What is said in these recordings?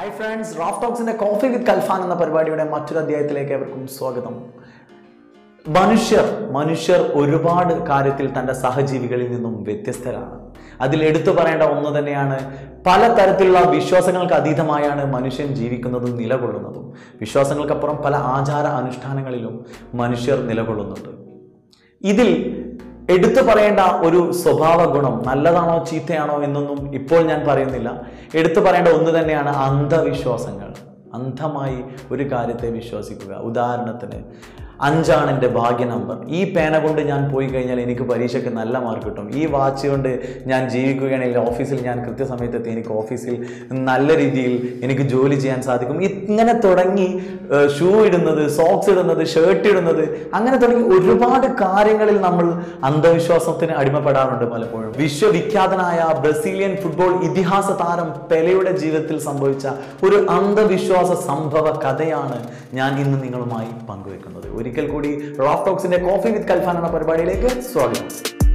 hi friends Raf ടോക്സിന്റെ coffee with Kalfan എന്ന പരിപാടിയുടെ മറ്റൊരു അധ്യായത്തിലേക്ക് ഏവർക്കും സ്വാഗതം മനുഷ്യർ മനുഷ്യർ ഒരുപാട് കാര്യത്തിൽ തൻ്റെ സഹജീവികളിൽ നിന്നും വ്യത്യസ്തരാണ് അതിൽ എടുത്തു പറയേണ്ട ഒന്ന് തന്നെയാണ് പലതരത്തിലുള്ള വിശ്വാസങ്ങൾക്ക് അതീതമായാണ് മനുഷ്യൻ ജീവിക്കുന്നതും നിലകൊള്ളുന്നതും വിശ്വാസങ്ങൾക്കപ്പുറം പല ആചാര അനുഷ്ഠാനങ്ങളിലും മനുഷ്യർ നിലകൊള്ളുന്നുണ്ട് ഇതിൽ എടുത്തു പറയേണ്ട ഒരു സ്വഭാവ ഗുണം നല്ലതാണോ ചീത്തയാണോ എന്നൊന്നും ഇപ്പോൾ ഞാൻ പറയുന്നില്ല എടുത്തു പറയേണ്ട ഒന്ന് തന്നെയാണ് അന്ധവിശ്വാസങ്ങൾ അന്ധമായി ഒരു കാര്യത്തെ വിശ്വസിക്കുക ഉദാഹരണത്തിന് അഞ്ചാണ് എൻ്റെ ഭാഗ്യ നമ്പർ ഈ പേന കൊണ്ട് ഞാൻ പോയി കഴിഞ്ഞാൽ എനിക്ക് പരീക്ഷയ്ക്ക് നല്ല മാർക്ക് കിട്ടും ഈ വാച്ച് കൊണ്ട് ഞാൻ ജീവിക്കുകയാണെങ്കിൽ ഓഫീസിൽ ഞാൻ കൃത്യസമയത്ത് എത്തി എനിക്ക് ഓഫീസിൽ നല്ല രീതിയിൽ എനിക്ക് ജോലി ചെയ്യാൻ സാധിക്കും ഇങ്ങനെ തുടങ്ങി ഷൂ ഇടുന്നത് സോക്സ് ഇടുന്നത് ഷർട്ട് ഇടുന്നത് അങ്ങനെ തുടങ്ങി ഒരുപാട് കാര്യങ്ങളിൽ നമ്മൾ അന്ധവിശ്വാസത്തിന് അടിമപ്പെടാറുണ്ട് പലപ്പോഴും വിശ്വവിഖ്യാതനായ ബ്രസീലിയൻ ഫുട്ബോൾ ഇതിഹാസ താരം പെലയുടെ ജീവിതത്തിൽ സംഭവിച്ച ഒരു അന്ധവിശ്വാസ സംഭവ കഥയാണ് ഞാൻ ഇന്ന് നിങ്ങളുമായി പങ്കുവെക്കുന്നത് ഒരിക്കൽ കൂടി റോഫ് ടോക്സിന്റെ കോഫി വിത്ത് കൽഫാൻ എന്ന പരിപാടിയിലേക്ക് സ്വാഗതം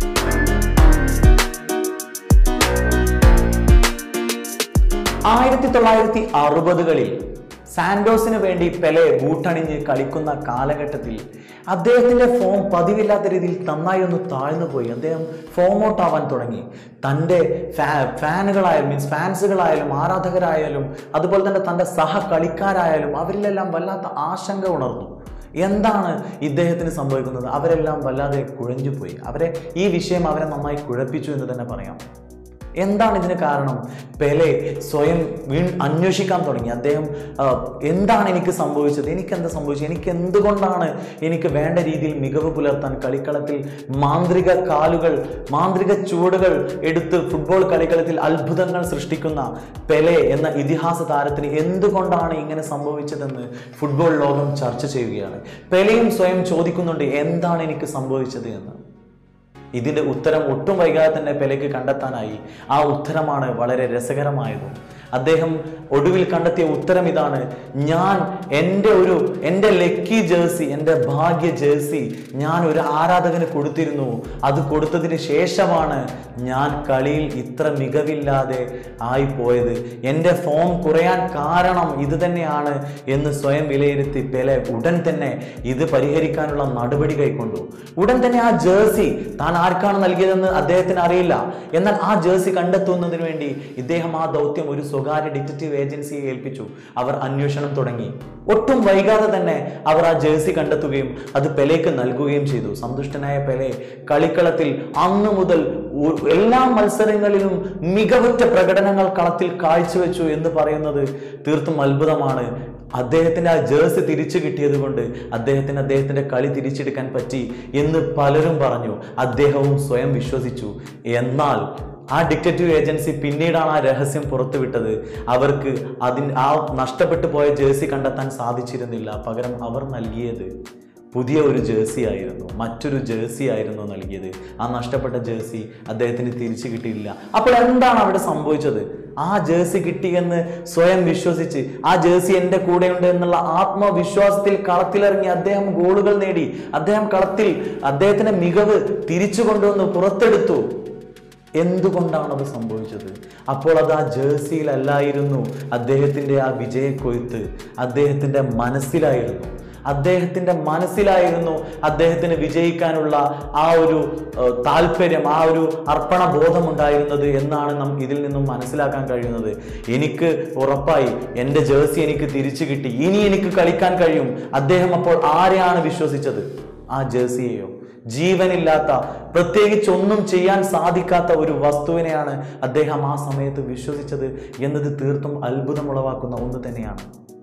ആയിരത്തി തൊള്ളായിരത്തി അറുപതുകളിൽ സാന്റോസിന് വേണ്ടി പെലെ ബൂട്ടണിഞ്ഞ് കളിക്കുന്ന കാലഘട്ടത്തിൽ അദ്ദേഹത്തിന്റെ ഫോം പതിവില്ലാത്ത രീതിയിൽ നന്നായി ഒന്ന് താഴ്ന്നു പോയി അദ്ദേഹം ഫോം ഔട്ട് ആവാൻ തുടങ്ങി തൻ്റെ ഫാ ഫാനുകളായാലും മീൻസ് ഫാൻസുകളായാലും ആരാധകരായാലും അതുപോലെ തന്നെ തൻ്റെ സഹ കളിക്കാരായാലും അവരിലെല്ലാം വല്ലാത്ത ആശങ്ക ഉണർന്നു എന്താണ് ഇദ്ദേഹത്തിന് സംഭവിക്കുന്നത് അവരെല്ലാം വല്ലാതെ കുഴഞ്ഞുപോയി അവരെ ഈ വിഷയം അവരെ നന്നായി കുഴപ്പിച്ചു എന്ന് തന്നെ പറയാം എന്താണ് ഇതിന് കാരണം പെലെ സ്വയം വീ അന്വേഷിക്കാൻ തുടങ്ങി അദ്ദേഹം ആ, എന്താണ് എനിക്ക് സംഭവിച്ചത് എനിക്ക് എന്താ സംഭവിച്ചത് എനിക്ക് എന്തുകൊണ്ടാണ് എനിക്ക് വേണ്ട രീതിയിൽ മികവ് പുലർത്താൻ കളിക്കളത്തിൽ മാന്ത്രിക കാലുകൾ മാന്ത്രിക ചുവടുകൾ എടുത്ത് ഫുട്ബോൾ കളിക്കളത്തിൽ അത്ഭുതങ്ങൾ സൃഷ്ടിക്കുന്ന പെലെ എന്ന ഇതിഹാസ താരത്തിന് എന്തുകൊണ്ടാണ് ഇങ്ങനെ സംഭവിച്ചതെന്ന് ഫുട്ബോൾ ലോകം ചർച്ച ചെയ്യുകയാണ് പെലെയും സ്വയം ചോദിക്കുന്നുണ്ട് എന്താണ് എനിക്ക് സംഭവിച്ചത് എന്ന് ഇതിന്റെ ഉത്തരം ഒട്ടും വൈകാതെ തന്നെ പെലെക്ക് കണ്ടെത്താനായി ആ ഉത്തരമാണ് വളരെ രസകരമായതും അദ്ദേഹം ഒടുവിൽ കണ്ടെത്തിയ ഉത്തരം ഇതാണ് ഞാൻ എൻ്റെ ഒരു എൻ്റെ ലക്കി ജേഴ്സി എൻ്റെ ഭാഗ്യ ജേഴ്സി ഞാൻ ഒരു ആരാധകന് കൊടുത്തിരുന്നു അത് കൊടുത്തതിന് ശേഷമാണ് ഞാൻ കളിയിൽ ഇത്ര മികവില്ലാതെ ആയിപ്പോയത് എൻ്റെ ഫോം കുറയാൻ കാരണം ഇത് തന്നെയാണ് എന്ന് സ്വയം വിലയിരുത്തി പെലെ ഉടൻ തന്നെ ഇത് പരിഹരിക്കാനുള്ള നടപടി കൈക്കൊണ്ടു ഉടൻ തന്നെ ആ ജേഴ്സി താൻ ആർക്കാണ് നൽകിയതെന്ന് അദ്ദേഹത്തിന് അറിയില്ല എന്നാൽ ആ ജേഴ്സി കണ്ടെത്തുന്നതിന് വേണ്ടി ഇദ്ദേഹം ആ ദൗത്യം ഒരു സ്വകാര്യ ഡിറ്റക്റ്റീവ് ഏജൻസിയെ ഏൽപ്പിച്ചു അവർ അന്വേഷണം തുടങ്ങി ഒട്ടും വൈകാതെ തന്നെ അവർ ആ ജേഴ്സി കണ്ടെത്തുകയും അത് പെലേക്ക് നൽകുകയും ചെയ്തു സന്തുഷ്ടനായ പെലെ കളിക്കളത്തിൽ അന്നു മുതൽ ഒ- എല്ലാ മത്സരങ്ങളിലും മികവുറ്റ പ്രകടനങ്ങൾ കളത്തിൽ കാഴ്ചവെച്ചു എന്ന് പറയുന്നത് തീർത്തും അത്ഭുതമാണ് അദ്ദേഹത്തിന്റെ ആ ജേഴ്സി തിരിച്ചു കിട്ടിയത് കൊണ്ട് അദ്ദേഹത്തിന് അദ്ദേഹത്തിന്റെ കളി തിരിച്ചെടുക്കാൻ പറ്റി എന്ന് പലരും പറഞ്ഞു അദ്ദേഹവും സ്വയം വിശ്വസിച്ചു എന്നാൽ ആ ഡിറ്റക്റ്റീവ് ഏജൻസി പിന്നീടാണ് ആ രഹസ്യം പുറത്തുവിട്ടത് അവർക്ക് അതിന് ആ നഷ്ടപ്പെട്ടു പോയ ജേഴ്സി കണ്ടെത്താൻ സാധിച്ചിരുന്നില്ല പകരം അവർ നൽകിയത് പുതിയ ഒരു ജേഴ്സി ആയിരുന്നു മറ്റൊരു ജേഴ്സി ആയിരുന്നു നൽകിയത് ആ നഷ്ടപ്പെട്ട ജേഴ്സി അദ്ദേഹത്തിന് തിരിച്ചു കിട്ടിയില്ല അപ്പോൾ എന്താണ് അവിടെ സംഭവിച്ചത് ആ ജേഴ്സി കിട്ടിയെന്ന് സ്വയം വിശ്വസിച്ച് ആ ജേഴ്സി എൻ്റെ കൂടെയുണ്ട് എന്നുള്ള ആത്മവിശ്വാസത്തിൽ കളത്തിലിറങ്ങി അദ്ദേഹം ഗോളുകൾ നേടി അദ്ദേഹം കളത്തിൽ അദ്ദേഹത്തിന്റെ മികവ് തിരിച്ചു കൊണ്ടുവന്ന് പുറത്തെടുത്തു എന്തുകൊണ്ടാണ് അത് സംഭവിച്ചത് അപ്പോൾ അത് ആ ജേഴ്സിയിലല്ലായിരുന്നു അദ്ദേഹത്തിൻ്റെ ആ വിജയക്കൊയ്ത്ത് അദ്ദേഹത്തിൻ്റെ മനസ്സിലായിരുന്നു അദ്ദേഹത്തിൻ്റെ മനസ്സിലായിരുന്നു അദ്ദേഹത്തിന് വിജയിക്കാനുള്ള ആ ഒരു ഏഹ്, താല്പര്യം ആ ഒരു അർപ്പണ ബോധം ഉണ്ടായിരുന്നത് എന്നാണ് നാം ഇതിൽ നിന്നും മനസ്സിലാക്കാൻ കഴിയുന്നത് എനിക്ക് ഉറപ്പായി എൻ്റെ ജേഴ്സി എനിക്ക് തിരിച്ചു കിട്ടി ഇനി എനിക്ക് കളിക്കാൻ കഴിയും അദ്ദേഹം അപ്പോൾ ആരെയാണ് വിശ്വസിച്ചത് ആ ജേഴ്സിയെയോ ജീവനില്ലാത്ത പ്രത്യേകിച്ച് ഒന്നും ചെയ്യാൻ സാധിക്കാത്ത ഒരു വസ്തുവിനെയാണ് അദ്ദേഹം ആ സമയത്ത് വിശ്വസിച്ചത് എന്നത് തീർത്തും അത്ഭുതമുളവാക്കുന്ന ഒന്ന് തന്നെയാണ്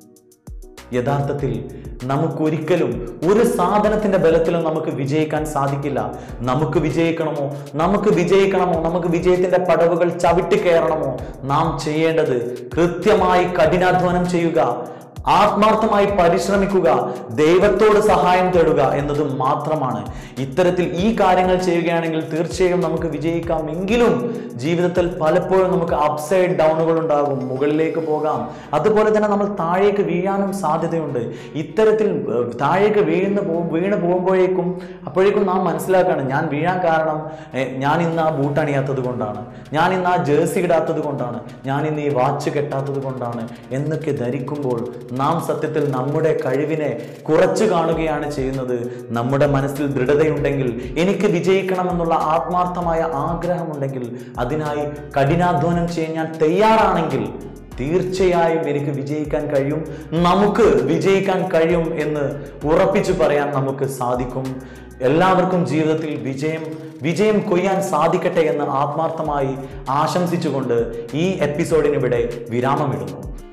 യഥാർത്ഥത്തിൽ നമുക്കൊരിക്കലും ഒരു സാധനത്തിന്റെ ബലത്തിലും നമുക്ക് വിജയിക്കാൻ സാധിക്കില്ല നമുക്ക് വിജയിക്കണമോ നമുക്ക് വിജയിക്കണമോ നമുക്ക് വിജയത്തിന്റെ പടവുകൾ ചവിട്ടി കയറണമോ നാം ചെയ്യേണ്ടത് കൃത്യമായി കഠിനാധ്വാനം ചെയ്യുക ആത്മാർത്ഥമായി പരിശ്രമിക്കുക ദൈവത്തോട് സഹായം തേടുക എന്നത് മാത്രമാണ് ഇത്തരത്തിൽ ഈ കാര്യങ്ങൾ ചെയ്യുകയാണെങ്കിൽ തീർച്ചയായും നമുക്ക് വിജയിക്കാം എങ്കിലും ജീവിതത്തിൽ പലപ്പോഴും നമുക്ക് അപ്സൈഡ് ഡൗണുകൾ ഉണ്ടാകും മുകളിലേക്ക് പോകാം അതുപോലെ തന്നെ നമ്മൾ താഴേക്ക് വീഴാനും സാധ്യതയുണ്ട് ഇത്തരത്തിൽ ഏർ, താഴേക്ക് വീഴുന്ന പോ വീണ് പോകുമ്പോഴേക്കും അപ്പോഴേക്കും നാം മനസ്സിലാക്കുകയാണ് ഞാൻ വീഴാൻ കാരണം ഏർ, ഞാൻ ഇന്ന് ആ ബൂട്ട് അണിയാത്തത് കൊണ്ടാണ് ഞാൻ ഇന്ന് ആ ജേഴ്സി ഇടാത്തത് കൊണ്ടാണ് ഞാൻ ഇന്ന് ഈ വാച്ച് കെട്ടാത്തത് കൊണ്ടാണ് എന്നൊക്കെ ധരിക്കുമ്പോൾ നാം സത്യത്തിൽ നമ്മുടെ കഴിവിനെ കുറച്ചു കാണുകയാണ് ചെയ്യുന്നത് നമ്മുടെ മനസ്സിൽ ദൃഢതയുണ്ടെങ്കിൽ എനിക്ക് വിജയിക്കണമെന്നുള്ള ആത്മാർത്ഥമായ ആഗ്രഹമുണ്ടെങ്കിൽ അതിനായി കഠിനാധ്വാനം ചെയ്യാൻ ഞാൻ തയ്യാറാണെങ്കിൽ തീർച്ചയായും എനിക്ക് വിജയിക്കാൻ കഴിയും നമുക്ക് വിജയിക്കാൻ കഴിയും എന്ന് ഉറപ്പിച്ചു പറയാൻ നമുക്ക് സാധിക്കും എല്ലാവർക്കും ജീവിതത്തിൽ വിജയം വിജയം കൊയ്യാൻ സാധിക്കട്ടെ എന്ന് ആത്മാർത്ഥമായി ആശംസിച്ചുകൊണ്ട് ഈ എപ്പിസോഡിനിവിടെ വിരാമമിടുന്നു